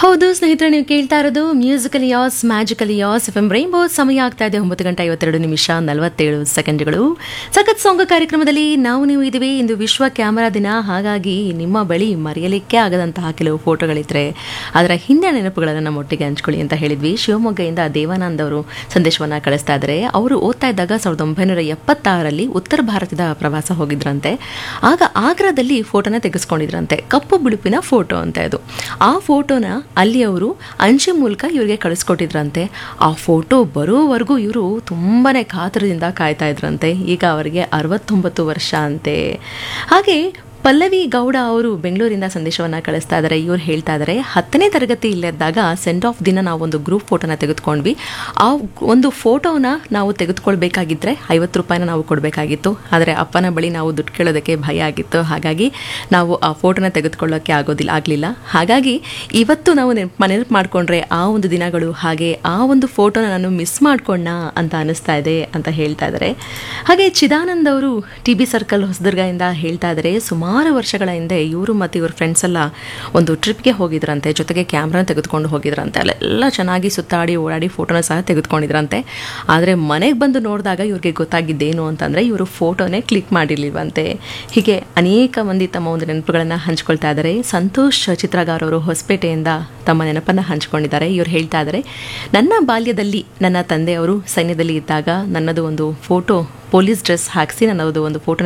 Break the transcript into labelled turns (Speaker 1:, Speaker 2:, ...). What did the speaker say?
Speaker 1: ಹೌದು ಸ್ನೇಹಿತರೆ ನೀವು ಕೇಳ್ತಾ ಇರೋದು musical as magical as F M rainbow ಸಮಯ ಆಗ್ತಾ ಇದೆ ಒಂಬತ್ತು ಗಂಟೆ ಐವತ್ತೆರಡು ನಿಮಿಷ ನಲವತ್ತೇಳು ಸೆಕೆಂಡ್ಗಳು ಸಖತ್ ಸಾಂಗ್ ಕಾರ್ಯಕ್ರಮದಲ್ಲಿ ನಾವು ನೀವು ಇದ್ದೀವಿ ಇಂದು ವಿಶ್ವ ಕ್ಯಾಮರಾ ದಿನ ಹಾಗಾಗಿ ನಿಮ್ಮ ಬಳಿ ಮರೆಯಲಿಕ್ಕೆ ಆಗದಂತಹ ಕೆಲವು ಫೋಟೋಗಳಿದ್ರೆ ಅದರ ಹಿಂದೆ ನೆನಪುಗಳನ್ನು ನಮ್ಮ ಒಟ್ಟಿಗೆ ಹಂಚ್ಕೊಳ್ಳಿ ಅಂತ ಹೇಳಿದ್ವಿ ಶಿವಮೊಗ್ಗದಿಂದ ದೇವಾನಂದ್ ಅವರು ಸಂದೇಶವನ್ನ ಕಳಿಸ್ತಾ ಇದ್ದಾರೆ ಅವರು ಓದ್ತಾ ಇದ್ದಾಗ ಸಾವಿರದ ಒಂಬೈನೂರ ಎಪ್ಪತ್ತಾರರಲ್ಲಿ ಉತ್ತರ ಭಾರತದ ಪ್ರವಾಸ ಹೋಗಿದ್ರಂತೆ ಆಗ ಆಗ್ರಾದಲ್ಲಿ ಫೋಟೋನ ತೆಗೆಸ್ಕೊಂಡಿದ್ರಂತೆ ಕಪ್ಪು ಬಿಳುಪಿನ ಫೋಟೋ ಅಂತ ಇದು ಆ ಫೋಟೋನ ಅಲ್ಲಿ ಅವರು ಅಂಚೆ ಮೂಲಕ ಇವರಿಗೆ ಕಳಿಸ್ಕೊಟ್ಟಿದ್ರಂತೆ ಆ ಫೋಟೋ ಬರೋವರೆಗೂ ಇವರು ತುಂಬಾನೇ ಕಾತರದಿಂದ ಕಾಯ್ತಾ ಇದ್ರಂತೆ ಈಗ ಅವರಿಗೆ ಅರವತ್ತೊಂಬತ್ತು ವರ್ಷ ಅಂತೆ ಹಾಗೆ ಪಲ್ಲವಿ ಗೌಡ ಅವರು ಬೆಂಗಳೂರಿಂದ ಸಂದೇಶವನ್ನು ಕಳಿಸ್ತಾ ಇದ್ದಾರೆ ಇವ್ರು ಹೇಳ್ತಾ ಇದ್ದಾರೆ ಹತ್ತನೇ ತರಗತಿ ಇಲ್ಲದಾಗ ಸೆಂಡ್ ಆಫ್ ದಿನ ನಾವು ಒಂದು ಗ್ರೂಪ್ ಫೋಟೋನ ತೆಗೆದುಕೊಂಡ್ವಿ ಆ ಒಂದು ಫೋಟೋನ ನಾವು ತೆಗೆದುಕೊಳ್ಬೇಕಾಗಿದ್ದರೆ ಐವತ್ತು ರೂಪಾಯಿನ ನಾವು ಕೊಡಬೇಕಾಗಿತ್ತು ಆದರೆ ಅಪ್ಪನ ಬಳಿ ನಾವು ದುಡ್ಡು ಕೇಳೋದಕ್ಕೆ ಭಯ ಆಗಿತ್ತು ಹಾಗಾಗಿ ನಾವು ಆ ಫೋಟೋನ ತೆಗೆದುಕೊಳ್ಳೋಕ್ಕೆ ಆಗೋದಿಲ್ಲ ಆಗಲಿಲ್ಲ ಹಾಗಾಗಿ ಇವತ್ತು ನಾವು ನೆನಪು ನೆನಪು ಮಾಡಿಕೊಂಡ್ರೆ ಆ ಒಂದು ದಿನಗಳು ಹಾಗೆ ಆ ಒಂದು ಫೋಟೋನ ನಾನು ಮಿಸ್ ಮಾಡ್ಕೊಂಡ ಅಂತ ಅನಿಸ್ತಾ ಇದೆ ಅಂತ ಹೇಳ್ತಾ ಇದ್ದಾರೆ ಹಾಗೆ ಚಿದಾನಂದ್ ಅವರು ಟಿ ಬಿ ಸರ್ಕಲ್ ಹೊಸದುರ್ಗದಿಂದ ಹೇಳ್ತಾ ಇದ್ದಾರೆ ಸುಮಾರು ವರ್ಷಗಳ ಹಿಂದೆ ಇವರು ಮತ್ತು ಇವ್ರ ಫ್ರೆಂಡ್ಸ್ ಎಲ್ಲ ಒಂದು ಟ್ರಿಪ್ಗೆ ಹೋಗಿದ್ರಂತೆ ಜೊತೆಗೆ ಕ್ಯಾಮ್ರಾನ ತೆಗೆದುಕೊಂಡು ಹೋಗಿದ್ರಂತೆ ಅಲ್ಲೆಲ್ಲ ಚೆನ್ನಾಗಿ ಸುತ್ತಾಡಿ ಓಡಾಡಿ ಫೋಟೋನ ಸಹ ತೆಗೆದುಕೊಂಡಿದ್ರಂತೆ ಆದರೆ ಮನೆಗೆ ಬಂದು ನೋಡಿದಾಗ ಇವ್ರಿಗೆ ಗೊತ್ತಾಗಿದ್ದೇನು ಅಂತಂದರೆ ಇವರು ಫೋಟೋನೇ ಕ್ಲಿಕ್ ಮಾಡಿರ್ಲಿಲ್ವಂತೆ ಹೀಗೆ ಅನೇಕ ಮಂದಿ ತಮ್ಮ ಒಂದು ನೆನಪುಗಳನ್ನು ಹಂಚ್ಕೊಳ್ತಾ ಇದ್ದಾರೆ ಸಂತೋಷ್ ಚಿತ್ರಗಾರ್ ಅವರು ಹೊಸಪೇಟೆಯಿಂದ ತಮ್ಮ ನೆನಪನ್ನು ಹಂಚ್ಕೊಂಡಿದ್ದಾರೆ ಇವ್ರು ಹೇಳ್ತಾ ಇದ್ದಾರೆ ನನ್ನ ಬಾಲ್ಯದಲ್ಲಿ ನನ್ನ ತಂದೆಯವರು ಸೈನ್ಯದಲ್ಲಿ ಇದ್ದಾಗ ನನ್ನದು ಒಂದು ಫೋಟೋ ಪೊಲೀಸ್ ಡ್ರೆಸ್ ಹಾಕಿಸಿ ನನ್ನದು ಒಂದು ಫೋಟೋ